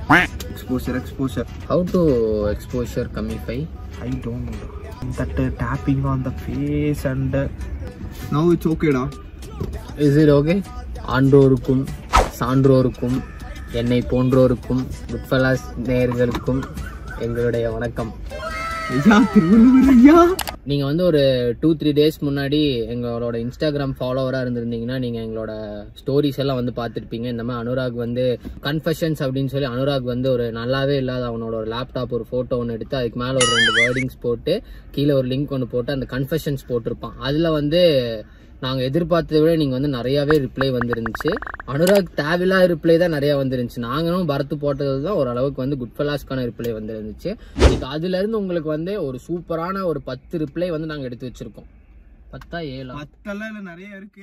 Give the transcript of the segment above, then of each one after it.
Exposure exposure how to exposure கம்மிஃபை I don't know that taping on the face and no it's ஓகேடா is it okay ஆன்றோருக்கும் சான்றோருக்கும் என்னை போன்றோருக்கும் குட்ஃபலாஸ் நேயர்களுக்கும் எங்களுடைய வணக்கம் ஐயா திருவள்ளுவர் ஐயா நீங்கள் வந்து ஒரு டூ த்ரீ டேஸ் முன்னாடி எங்களோட இன்ஸ்டாகிராம் ஃபாலோவராக இருந்திருந்தீங்கன்னா நீங்கள் எங்களோட ஸ்டோரிஸ் எல்லாம் வந்து பார்த்துருப்பீங்க இந்த மாதிரி அனுராக் வந்து கன்ஃபெஷன்ஸ் அப்படின்னு சொல்லி அனுராக் வந்து ஒரு நல்லாவே இல்லாத அவனோட ஒரு லேப்டாப் ஒரு ஃபோட்டோ ஒன்று எடுத்து அதுக்கு மேலே ஒரு ரெண்டு வேர்டிங்ஸ் போட்டு கீழே ஒரு லிங்க் ஒன்று போட்டு அந்த கன்ஃபெஷன்ஸ் போட்டிருப்பான் அதில் வந்து நாங்கள் எதிர்பார்த்ததை விட நீங்கள் வந்து நிறையாவே ரிப்ளை வந்துருந்துச்சு அனுராக் தேவையில்லாத ரிப்ளை தான் நிறையா வந்துருந்துச்சு நாங்களும் பரத்து போட்டது தான் ஓரளவுக்கு வந்து குட் ஃபெலாஸ்க்கான ரிப்ளை வந்துருந்துச்சு இன்னைக்கு அதுலேருந்து உங்களுக்கு வந்து ஒரு சூப்பரான ஒரு பத்து ரிப்ளை வந்து நாங்கள் எடுத்து வச்சிருக்கோம் பத்தா ஏழா மத்தெல்லாம் இல்ல நிறைய இருக்கு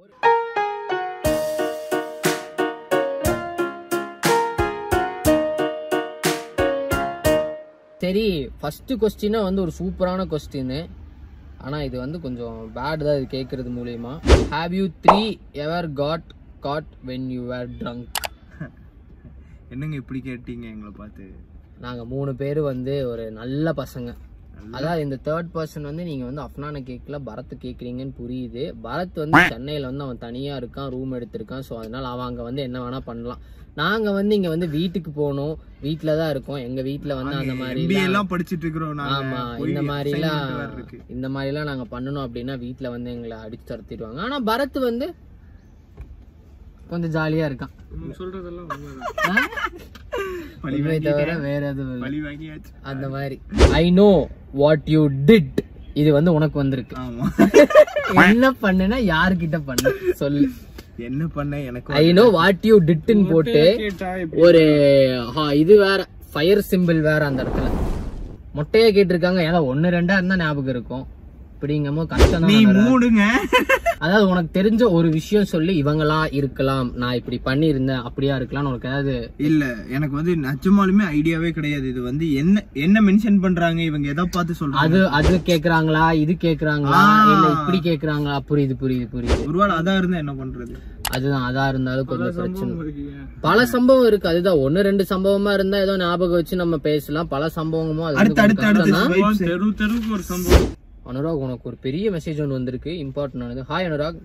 சரி ஃபர்ஸ்ட் கொஸ்டினா வந்து ஒரு சூப்பரான கொஸ்டின் ஆனால் இது வந்து கொஞ்சம் பேட் தான் இது கேட்கறது மூலியமா have you three ever caught caught when you are drunk என்னங்க இப்படி கேட்டீங்க எங்களை பார்த்து நாங்கள் மூணு பேர் வந்து ஒரு நல்ல பசங்க அதாவது இந்த தேர்ட் பர்சன் வந்து நீங்கள் வந்து அஃப்னானை கேட்கல பரத் கேட்குறீங்கன்னு புரியுது பரத் வந்து சென்னையில் வந்து அவன் தனியாக இருக்கான் ரூம் எடுத்திருக்கான் ஸோ அதனால அவன் அங்கே வந்து என்ன வேணால் பண்ணலாம் நாங்கள் வந்து இங்கே வந்து வீட்டுக்கு போகணும் வீட்டில் தான் இருக்கோம் எங்கள் வீட்டில் வந்து அந்த மாதிரி MBA எல்லாம் படிச்சிட்டு இருக்கிறோம் நாங்க ஆமா போய் இந்த மாதிரிலாம் assignment வேற இருக்கு இந்த மாதிரிலாம் நாங்க பண்ணணும் அப்படின்னா வீட்ல வந்து எங்களை அடிச்சு துரத்திடுவாங்க ஆனா பரத் வந்து கொஞ்சம் ஜாலியா இருக்கான் ஆ? பழி உண்மையை தவிர வேற எதுவும் இல்லை. பழி வாங்கியாச்சு அந்த மாதிரி I know what you did இது வந்து உனக்கு வந்திருக்கு ஆமா என்ன பண்ணுனா யாருக்கிட்ட பண்ணு சொல்லு என்ன பண்ண எனக்கு ஐ நோ வாட் யூ டிட்னு போட்டு ஒரு ஹா, இது வேற ஃபயர் சிம்பிள் வேற அந்த இடத்துல மொட்டையா கேட்டிருக்காங்க ஏதோ ஒன்னு ரெண்டா இருந்தா ஞாபகம் இருக்கும் இப்படிங்கமோ கஷ்டம் நீ தான் மூடுங்க அதாவது உனக்கு தெரிஞ்ச ஒரு விஷயம் சொல்லி இவங்களா இருக்கலாம் நான் இப்படி பண்ணியிருந்தேன் அப்படியா இருக்கலாம்னு உனக்கு ஏதாவது இல்ல எனக்கு வந்து நிஜமாலுமே ஐடியாவே கிடையாது இது வந்து என்ன என்ன மென்ஷன் பண்றாங்க இவங்க எதை பார்த்து சொல்றாங்க அது அது கேக்குறாங்களா இது கேக்குறாங்களா ஆ. இல்ல இப்படி கேக்குறாங்களா புரியுது புரியுது புரியுது ஒருவேளை அதான் இருந்தா என்ன பண்றது அதுதான் அதா இருந்தாலும் கொஞ்சம் பிரச்சனை பல சம்பவம் இருக்கு அதுதான் ஒன்னு ரெண்டு சம்பவமா இருந்தா ஏதோ ஞாபகம் வச்சு நம்ம பேசலாம் பல சம்பவமும் அது வந்து அடுத்து அடுத்து கொஞ்சம் அடுத்து கஷ்டம் தான். vibes. தெரு தெருவுக்கு ஒரு சம்பவம் அனுராக் உனக்கு ஒரு பெரிய மெசேஜ் ஒன்று வந்திருக்கு இம்பார்ட்டன் ஆனது hi Anurag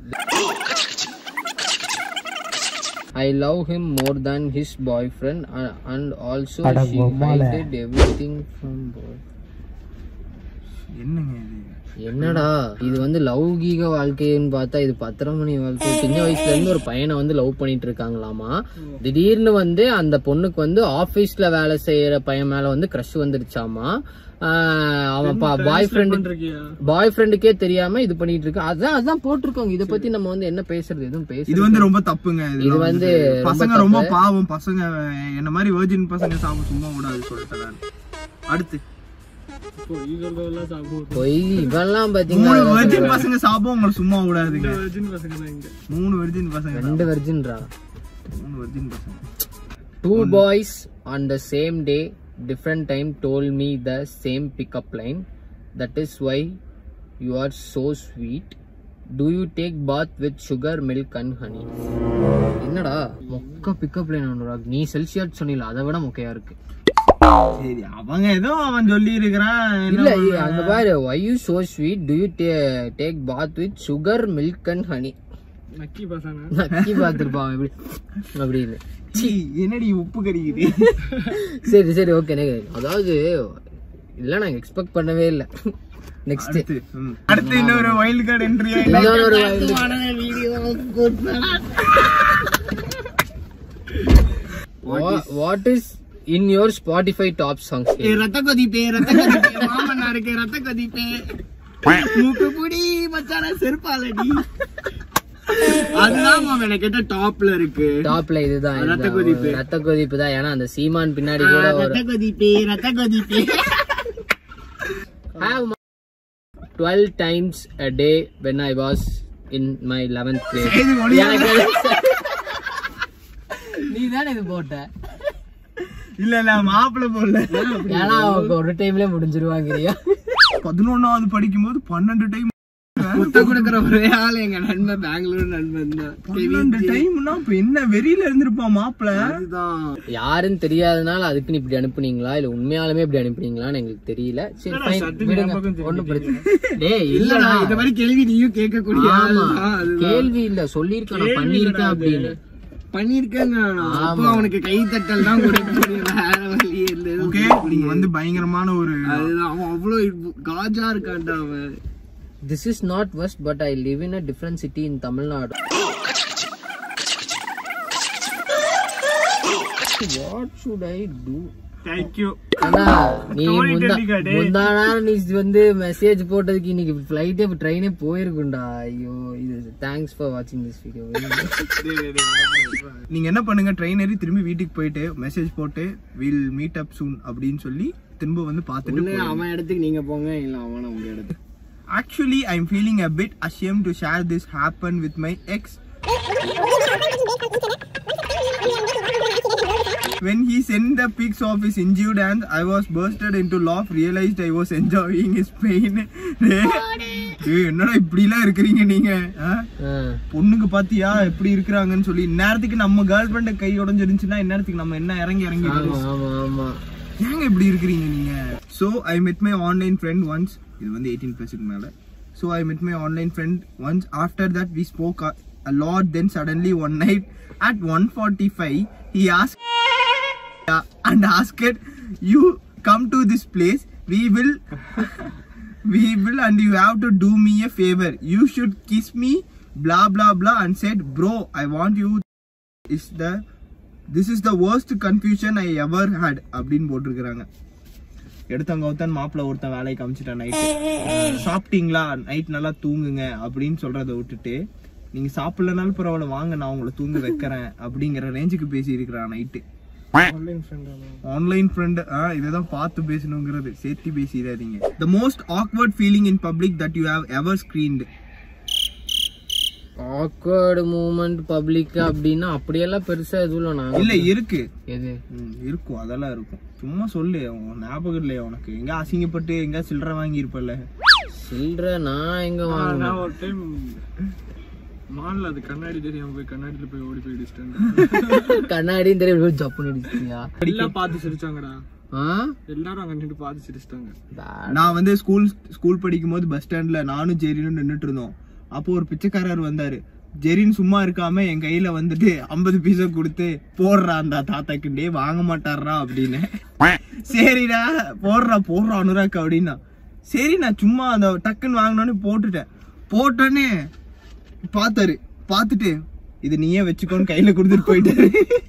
I love him more than his boyfriend and also everything from boy என்னங்க இது என்னடா இது வந்து லௌகீக வாழ்க்கைன்னு பார்த்தா இது பத்திரம் மணி வாழ்க்கை சின்ன வயசுல இருந்து ஒரு பையனை வந்து லவ் பண்ணிட்டு இருக்காங்களாமா திடீர்னு வந்து அந்த பொண்ணுக்கு வந்து ஆபீஸ்ல வேலை செய்யற பையன் மேல வந்து க்ரஷ் வந்துருச்சாமா ஆஹ் அவன் பாய் ஃப்ரெண்டு இருக்கியா பாய் ஃப்ரெண்டுக்கே தெரியாம இது பண்ணிட்டு இருக்கு அதான் அதான் போட்டிருக்கோங்க இத பத்தி நம்ம வந்து என்ன பேசுறது எதுவும் இது பேசுறது வந்து ரொம்ப தப்புங்க இது இதெல்லாம் வந்து வந்து ரொம்ப பசங்க ரொம்ப பாவம் பசங்க என்ன மாதிரி வெர்ஜின் பசங்க சாப்பிட சும்மா விடாது சொல்லிட்டேன் நான். அடுத்து இப்போ இது சொல்றதெல்லாம் சாப்பிடுவோம் பொய் இவெல்லாம் மூணு பாத்தீங்கன்னா வெர்ஜின் பசங்க சாப்பிட உங்களை சும்மா விடாதுங்க வெர்ஜின் பசங்க தான் இங்க மூணு வெர்ஜின் பசங்க தான். ரெண்டு வெர்ஜின்ரா மூணு வெர்ஜின் பசங்க Two boys on the same day, different time, told me the same pickup line. That is why you are so sweet. Do you take bath with sugar, milk and honey? என்னடா மொக்க pickup line Anurag நீ செல்சியட் சொன்னீல அதை விட மொக்கையா இருக்கு சரி அவங்க ஏதோ அவன் சொல்லி இருக்கிறான் இல்ல அங்க பாரு why you so sweet do you ta- take bath with sugar milk and honey நக்கி பசங்க நக்கி பார்த்துருப்பான் எப்படி அப்படின்னு என்னடி உப்பு கடிக்குது சரி சரி ஓகே அதாவது இல்ல நாங்க எக்ஸ்பெக்ட் பண்ணவே இல்லை நெக்ஸ்ட் அடுத்து ம். அடுத்து இன்னொரு வைல்ட் கார்டு என்ட்ரி இன்னொரு ஒரு what is in your Spotify top songs ரத்த கொதிப்பே ரத்த கொதிப்பே மாமன்னா இருக்கு ரத்த கொதிப்பே மூக்கு புடி மச்சான செருப்பாலடி அதுதான் மாமன் எனக்கு கேட்ட டாப்ல இருக்கு டாப்ல இதுதான் ரத்த இதுதான். கொதிப்பு. ரத்த கொதிப்பு தான் ஏன்னா அந்த சீமான் பின்னாடி கூட ஒரு ரத்த கொதிப்பே ரத்த கொதிப்பே have 12 times a day when I was in my 11th grade. இது ஒளியா- நீ தானே இது போட்ட இல்ல இல்ல மாப்பிள்ள போடல ஏன்னா அவங்க ஒரு டைம்ல முடிஞ்சிருவாங்கறியா பதினொன்னாவது படிக்கும் போது பன்னெண்டு டைம் முத்தம் கொடுக்கிற ஒரே ஆள் எங்க நண்பன் பெங்களூர் நண்பன் தான் பன்னெண்டு டைம்னா இப்ப என்ன வெறியில இருந்திருப்பான் மாப்பிள்ள அதுதான் யாருன்னு தெரியாதனால அதுக்குன்னு இப்படி அனுப்புனீங்களா இல்ல உண்மையாலுமே இப்படி அனுப்புனீங்களான்னு எங்களுக்கு தெரியல சரி fine, விடுங்க ஒண்ணும் பிரச்சனை டேய் இல்லடா இல்லடா இந்த மாதிரி கேள்வி நீயும் கேட்கக்கூடிய ஆள் ஆமா தான் அதுதான். கேள்வி இல்ல சொல்லிருக்கேன் நான் பண்ணிருக்கேன் அப்படின்னு பண்ணிருக்கேங்க நான். அப்போ அவனுக்கு கை தட்டல் தான் கொடுக்க முடியும் வேற வழி இல்ல எதுவும் ஓகே நீங்க வந்து பயங்கரமான ஒரு அதுதான் அவன் அவ்வளவு இது- காஜா இருக்கான்டா அவன் this is not west but I live in a different city in Tamil Nadu what should I do thank you அண்ணா நீ Story முந்தா telling ஆ, டேய். முந்தா நாள் நீ வந்து மெசேஜ் போட்டதுக்கு இன்னைக்கு ஃபிளைட்டே ட்ரெயினே போயிருக்கும்டா ஐயோ இது தேங்க்ஸ் ஃபார் வாட்சிங் திஸ் வீடியோ நீங்க என்ன பண்ணுங்க ட்ரெயின் ஏறி திரும்பி வீட்டுக்கு போயிட்டு மெசேஜ் போட்டு வில் மீட் அப் சூன் அப்படின்னு சொல்லி திரும்ப வந்து பார்த்துட்டு ஒண்ணு அவன் இடத்துக்கு நீங்க போங்க இல்ல அவன் உங்க இடத்துக்கு actually I am feeling a bit ashamed to share this happen with my ex When he sent the pics of his injured hands, I was bursted into laugh, realized I was enjoying his pain. டேய், டேய், என்னடா இப்படிலாம் இருக்கிறீங்க நீங்க ஆ? பொண்ணுங்க பாத்தியா எப்படி இருக்கிறாங்கன்னு சொல்லி இந்நேரத்துக்கு நம்ம கேர்ள் ஃப்ரெண்ட் கை உடஞ்சிருந்துச்சுன்னா இந்நேரத்துக்கு நம்ம என்ன இறங்கி இறங்கி ஆமா ஆமா ஆமா ஏங்க இப்படி இருக்கிறீங்க நீங்க so I met my online friend once இது வந்து எயிட்டீன் ப்ளஸ்க்கு மேல so I met my online friend once after that we spoke a lot then suddenly one night at one forty five he ask and asked you come to this place we will we will and you have to do me a favor you should kiss me blah blah blah and said bro i want you is the this is the worst confusion i ever had அப்படின்னு போட்டிருக்கிறாங்க எடுத்தவங்க ஒருத்தன் மாப்பிள்ள ஒருத்தன் வேலையை காமிச்சிட்டான் night சாப்பிட்டீங்களா night நல்லா தூங்குங்க அப்படின்னு சொல்றத விட்டுட்டு நீங்க சாப்பிடலனாலும் பரவாயில்ல வாங்க நான் உங்களை தூங்க வைக்கிறேன் அப்படிங்கிற ரேஞ்சுக்கு பேசி இருக்கிறான் night online friend online friend இததான் பார்த்து பேசணுங்கிறது சேர்த்து பேசிடாதீங்க the most awkward feeling in public that you have ever screened awkward moment public அப்படின்னா அப்படியெல்லாம் பெருசா எதுவும் இல்லை நாங்க இல்ல இருக்கு எது ம், இருக்கும் அதெல்லாம் இருக்கும் சும்மா சொல்லு உன் ஞாபகம் இல்லையா உனக்கு எங்க அசிங்கப்பட்டு எங்க சில்லறை வாங்கி இருப்பல்ல சில்ற நான் எங்க வாங்கினேன் நான் ஒரு டைம் மால்ல அது கண்ணாடி தெரியாம போய் கண்ணாடியில போய் ஓடி போய் டிஸ்டன்ட் கண்ணாடியும் தெரியும் ஜப்பு அடிச்சியா எல்லாம் பார்த்து சிரிச்சாங்கடா ஆ எல்லாரும் அங்க நின்று பார்த்து சிரிச்சிட்டாங்க நான் வந்து ஸ்கூல் ஸ்கூல் படிக்கும் போது பஸ் ஸ்டாண்ட்ல நானும் ஜெரினும் நின்னுட்டு இருந்தோம் அப்போ ஒரு பிச்சைக்காரர் வந்தாரு ஜெரின் சும்மா இருக்காம என் கையில வந்துட்டு ஐம்பது பீஸை கொடுத்து போடுறா அந்த தாத்தாக்கு டே வாங்க மாட்டாரா அப்படின்னு சரிடா போடுறா போடுறா அனுராக் அப்படின்னா சரி நான் சும்மா அந்த டக்குன்னு வாங்கினோன்னு போட்டுட்டேன் போட்டோன்னே பார்த்தாரு பார்த்துட்டு இது நீயே வச்சுக்கோன்னு கையில கொடுத்துட்டு போயிட்டாரு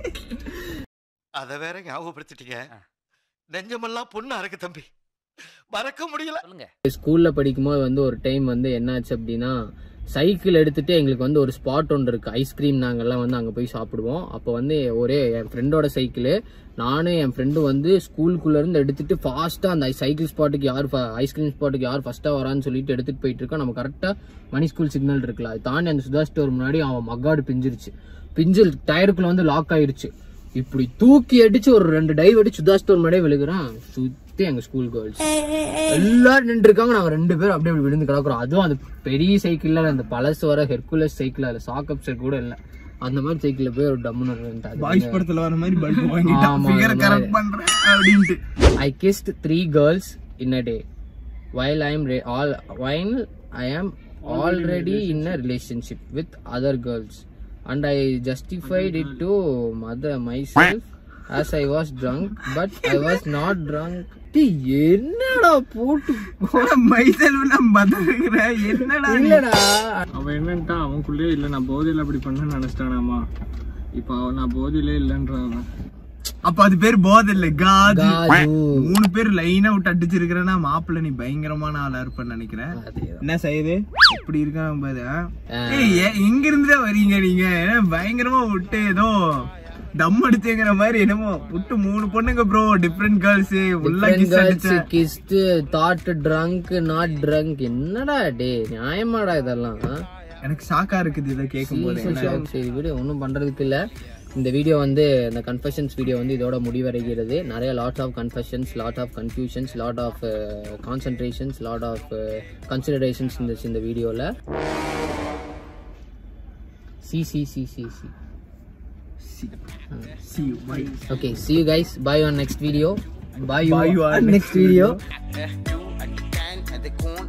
அத வேற ஞாபகப்படுத்திட்டீங்க நெஞ்சமெல்லாம் பொண்ணு அறக்கு தம்பி மறக்க முடியல ஸ்கூல்ல படிக்கும்போது வந்து ஒரு டைம் வந்து என்னாச்சு அப்படின்னா சைக்கிள் எடுத்துட்டு எங்களுக்கு வந்து ஒரு ஸ்பாட் ஒன்று இருக்கு ஐஸ்கிரீம் நாங்கெல்லாம் வந்து அங்கே போய் சாப்பிடுவோம் அப்போ வந்து ஒரே என் ஃப்ரெண்டோட சைக்கிள் நானும் என் ஃப்ரெண்டும் வந்து ஸ்கூலுக்குள்ள இருந்து எடுத்துட்டு ஃபாஸ்ட்டாக அந்த சைக்கிள் ஸ்பாட்டுக்கு யார் ஐஸ்கிரீம் ஸ்பாட்டுக்கு யார் ஃபர்ஸ்ட்டாக வரான்னு சொல்லிட்டு எடுத்துட்டு போயிட்டு இருக்கோம் நம்ம கரெக்டாக மணி ஸ்கூல் சிக்னல் இருக்குல்ல அது தாண்டி அந்த சுதா ஸ்டோர் முன்னாடி அவன் மக்காடு பிஞ்சிருச்சு பிஞ்சு டயருக்குள்ள வந்து லாக் ஆயிருச்சு இப்படி தூக்கி அடிச்சு ஒரு ரெண்டு டைவ் அடிச்சு சுதா ஸ்டோர் முன்னாடியே விழுகிறான் சுத்தி எங்க ஸ்கூல் கேர்ள்ஸ் எல்லாரும் நின்று இருக்காங்க நாங்க ரெண்டு பேரும் அப்படியே அப்படி விழுந்து கிடக்குறோம் அதுவும் அந்த பெரிய சைக்கிள்ல அந்த பழசு வர ஹெர்குலஸ் சைக்கிள் அதுல சாக்கப் செட் கூட இல்ல அந்த மாதிரி சைக்கிள்ல போய் ஒரு டம்முன்னு விழுந்துட்டாரு. பாய்ஸ் படத்துல வர மாதிரி பல்ப் வாங்கிட்டான் ஆமா, ஃபிகர் அந்த கரெக்ட் பண்றேன் அப்படின்ட்டு I kissed three girls in a day while I am re- all while I am already in a relationship with other girls and I justified it to mother myself as I was drunk but I was not drunk டேய், என்னடா போட்டு myself மதங்கிற என்னடா நீ? இல்லடா அவன் என்னன்ட்டா அவனுக்குள்ளே இல்ல நான் போதையில அப்படி பண்ணேன்னு நினைச்சிட்டானாமா இப்ப அவன் நான் போதையிலே இல்லைன்றான் அப்ப அது பேர் போதை இல்ல காஜு காஜு. மூணு பேர் லைனா விட்டு அடிச்சிருக்கிறேன்னா மாப்பிள்ள நீ பயங்கரமான ஆளா இருப்பேன்னு நினைக்கிறேன் அதேதான். என்ன செய்யுது எப்படி இருக்கான் பாரு ஆ? ஏய், ஏ- எங்க இருந்துதான் வரீங்க நீங்க ஏன்னா பயங்கரமா விட்டு ஏதோ தம் அடிச்சுங்கிற மாதிரி என்னமோ விட்டு மூணு பொண்ணுங்க ப்ரோ டிஃப்ரெண்ட் கேர்ள்ஸ் உள்ள Different கிஸ் girls அடிச்சேன் kissed, thought drunk, not drunk. என்னடா டே நியாயமாடா இதெல்லாம் எனக்கு ஷாக்கா இருக்குது இதை கேட்கும் போது சரி விடு ஒன்றும் பண்றதுக்கு இல்ல இந்த வீடியோ வந்து இந்த கன்ஃபெஷன்ஸ் வீடியோ வந்து இதோட முடிவடைகிறது நிறைய lot of confessions lot of confusions lot of concentrations lot of considerations இருந்துச்சு இந்த வீடியோவில் see see see see see See you. Bye. Okay see you guys bye on next video bye you Bye you on on next video understand at the corner